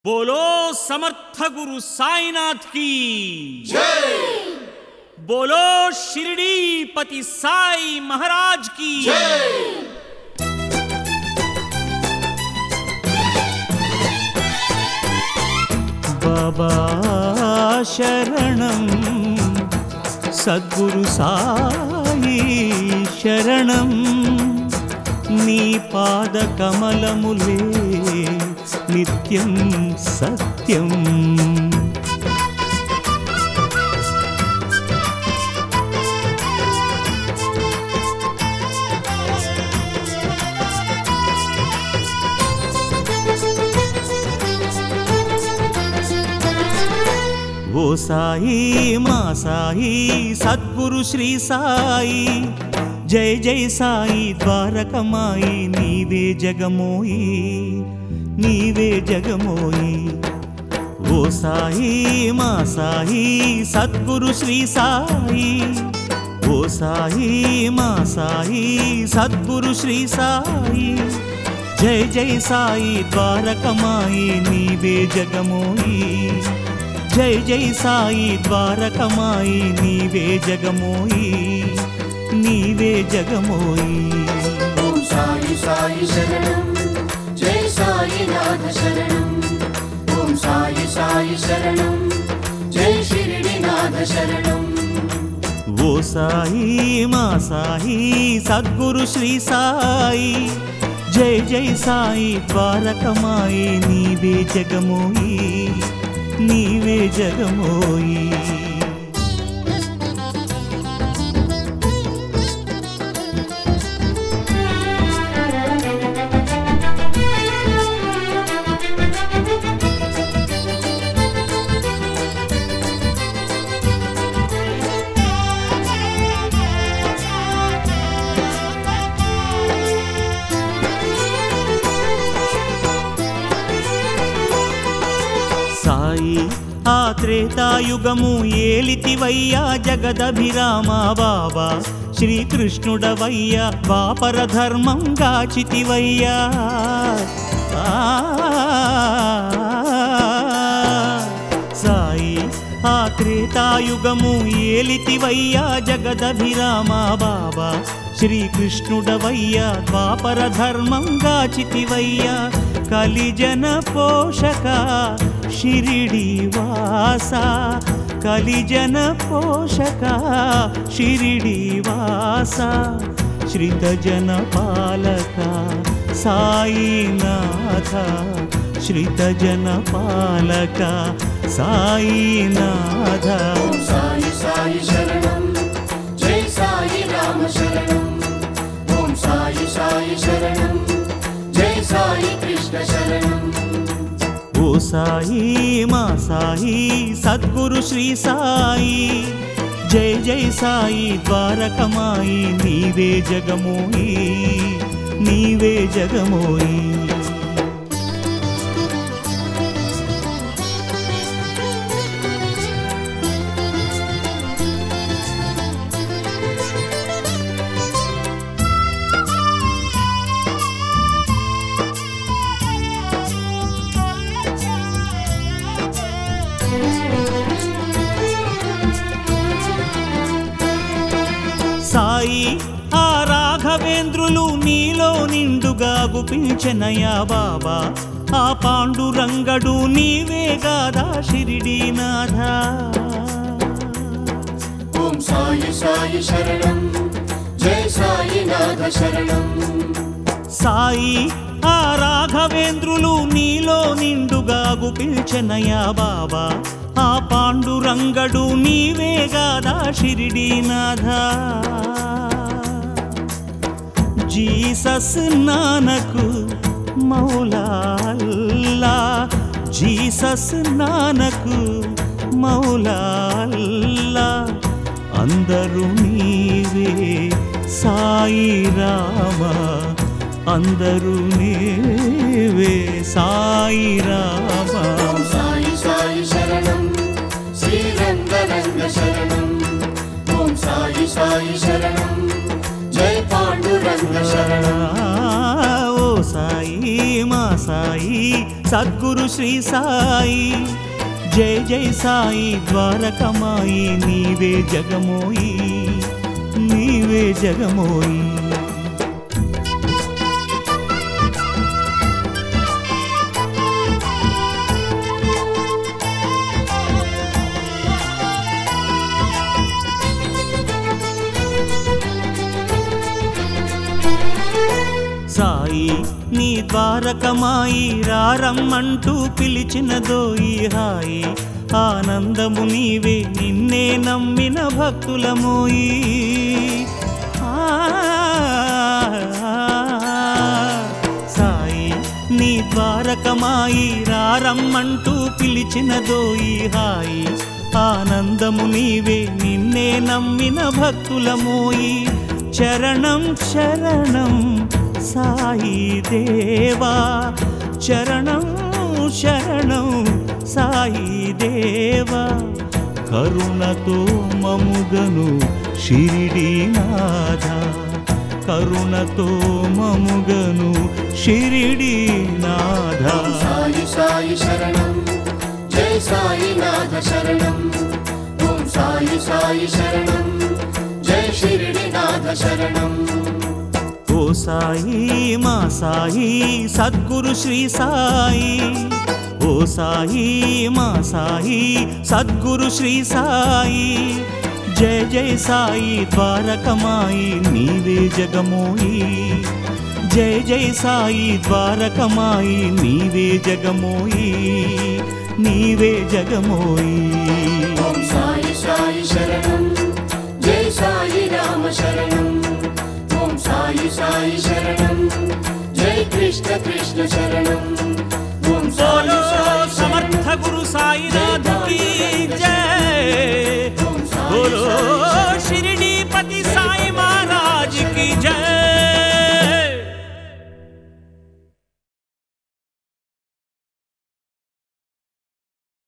बोलो समर्थ गुरु साईनाथ की बोलो शिरडी पति साई महाराज की బాబా శరణం సద్గురు సాయి శరణం నీ పాద కమలములే నిత్యం సత్యం ఓ సాయి మా సాయి సద్గురు శ్రీ సాయి జై జై సాయి ద్వారకమాయి నీవే జగమోయి నీవే జగమోయి ఓ సాయి మా సాయి సద్గురు శ్రీ సాయి ఓ సాయి మా సాయి సద్గురు శ్రీ సాయి జై జై సాయి ద్వారకమాయి నీవే జగమోయి జై జై సాయి ద్వారకమాయి నీవే జగమోయి నీవే జగమోయి ఓం సాయి సాయి శరణం జై సాయినాథ శరణం ఓం సాయి సాయి శరణం జై షిరిడినాథ శరణం ఓ సాయి మా సాయి సద్గురు శ్రీ సాయి జై జై సాయి ద్వారకమాయి నీవే జగమోయి నీవే జగమోయి సాయి ఆ త్రేతాయుగము ఏలితివయ్యా జగదభిరామ బాబా శ్రీకృష్ణుడవయ్యా వాపర ధర్మం గాచితివయ్యా ఆ, సాయి ఆ త్రేతాయుగము ఏలితివయ్యా జగదభిరామ బాబా శ్రీకృష్ణుడవయ్యా ద్వాపర ధర్మం గాచితివయ్యా కలిజన పోషక షిరిడి వాస కలిజన పోషక షిరిడి వాస శ్రితజన పాలక సాయినాథ శ్రితజన పాలక సాయినాథ ఓం సాయి సాయి శరణం జై సాయి రామ శరణం ఓం సాయి సాయి శరణం జై సాయి కృష్ణ శరణం ఓ సాయి మా సాయి సద్గురు శ్రీ సాయి జై జై సాయి ద్వారకమాయి నీవే జగమోయి నీవే జగమోయి సాయి ఆ రాఘవేంద్రులు నీలో నిండుగా గుపించనయా బాబా ఆ పాండురంగడు నీవే గాదా షిరిడీనాథ ఓం సాయి సాయి శరణం జై సాయినాథ శరణం సాయి ఆ రాఘవేంద్రులు నీలో నిండుగా గుపించనయా బాబా ఆ పాండురంగడు నీవే గాదా షిరిడీనాథ జీసస్ నానకు మౌలాల్లా జీసస్ నానకు మౌలాల్లా అందరూ నీవే సాయి రామ అందరూ నీవే సాయి రామ ఓం సాయి సాయి శరణం శ్రీరంగరంగ శరణం ఓం సాయి సాయి శరణం జై పాండురంగ శరణం ఓ సాయి మా సాయి సాయి సద్గురు శ్రీ సాయి జై జై సాయి ద్వారకమాయి నీవే జగమోయి నీవే జగమోయి సాయి నీ ద్వారకమాయి రారమ్మంటూ పిలిచినదోయి హాయి ఆనందము నీవే నిన్నే నమ్మిన భక్తులమోయి ఆ, సాయి నీ ద్వారకమాయి రారమ్మంటూ పిలిచినదోయి హాయి ఆనందము నీవే నిన్నే నమ్మిన భక్తులమోయి చరణం శరణం సాయి దేవా చరణం శరణం సాయి దేవా కరుణతో మముగను షిరిడీనాథ కరుణతో మముగను షిరిడీనాథ సాయి సాయి శరణం జై సాయినాథ శరణం ఓం సాయి సాయి శరణం జై షిరిడినాథ శరణం ఓ సాయి మా సాయి సద్గురు శ్రీ సాయి ఓ సాయి మా సాయి సద్గురు శ్రీ సాయి జయ జయ సాయి ద్వారకమాయి నీవే జగమోయి జయ జయ సాయి ద్వారకమాయి నీవే జగమోయి నీవే జగమోయి ఓం సాయి సాయి శరణం జై సాయి రామ శరణం ఓం సాయి సాయి శరణం జై కృష్ణ కృష్ణ శరణం ఓం సాయి సాయి